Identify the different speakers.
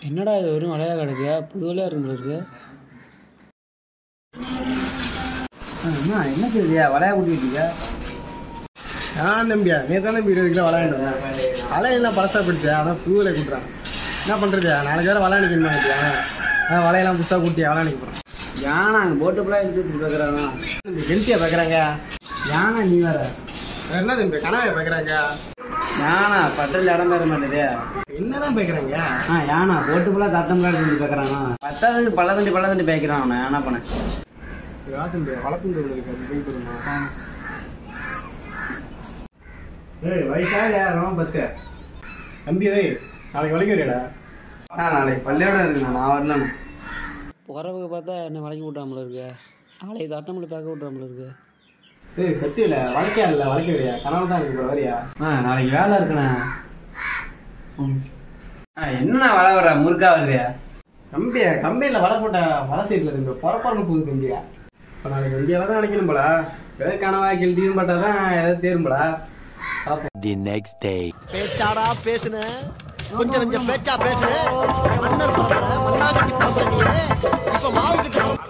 Speaker 1: என்னடா இது வெறும் வலையா கிடக்கு புது வலையா இருக்கும் போல இருக்கு அம்மா என்ன செய்யுதியா வலையா கூட்டிட்டு
Speaker 2: நான் தம்பியா நேற்று தான் தம்பி இருபது கிலோ விளையாண்டு வந்தேன் வலையெல்லாம் பழசா பிடிச்சா அதான் புது விலை கூட்டுறான் என்ன பண்றது நாளைக்கு வேற வலை நிற்கணுமா இல்லையா அதான் வலையெல்லாம் புதுசாக கூட்டி வலை நிற்க போகிறேன்
Speaker 1: யானா அங்கே போட்டு ஃபுல்லாக எடுத்து வச்சுட்டு பார்க்குறாங்க
Speaker 2: ஹெல்த்தியா பார்க்குறாங்க
Speaker 1: யானா நீ வேற
Speaker 2: வேற என்ன தம்பி கனவை பார்க்குறாங்க
Speaker 1: யானா பட்டல் இடம் பெற மாட்டேதே
Speaker 2: என்னதான் பார்க்குறாங்க
Speaker 1: ஆ யானா போட்டு ஃபுல்லாக தத்தம் காட்டு வந்து பார்க்குறாங்க பத்தாவது பள்ள தண்டி பள்ள தண்டி பேக்கிறான் அவனை என்ன பண்ணேன்
Speaker 2: தம்பி வளர்த்து இருக்கு அது போயிட்டு வருமா ஏய் வயசாக ரொம்ப பத்து தம்பி ஏய் நாளைக்கு வலிக்கு வரையடா
Speaker 1: ஆ நாளைக்கு பள்ளியோட இருக்குண்ணா நான் வரலண்ணா போகிறவங்க பார்த்தா என்ன வளைக்க விட்டாமல இருக்கு நாளைக்கு தட்டமில்ல பார்க்க விட்றாமல இருக்கு
Speaker 2: ஏய் சத்தியம் இல்லை வளைக்கா இல்லை வளைக்க வரையா கனவு தான் இருக்கு வரியா
Speaker 1: ஆ நாளைக்கு வேலை இருக்குண்ணா ஆ என்னண்ணா வலை வர முறுக்கா வருது
Speaker 2: தம்பியா கம்பெனியில் வலை போட்ட வலை சைடில் தம்பி பொறப்பறன்னு போகுது தம்பியா இப்போ நாளைக்கு இந்தியாவில் தான் நினைக்கணும் போல ஏதாவது கனவா கெல்ட்டியும் பட்டால் தான் ஏதாவது தேரும் போல பார்ப்போம்
Speaker 3: The next day.
Speaker 4: பேச்சாடா பேசுன கொஞ்சம் கொஞ்சம் பேச்சா பேசுன மன்னர் பரம்பரை மண்ணாங்கட்டி பரம்பரை நீ இப்ப மாவு கட்டி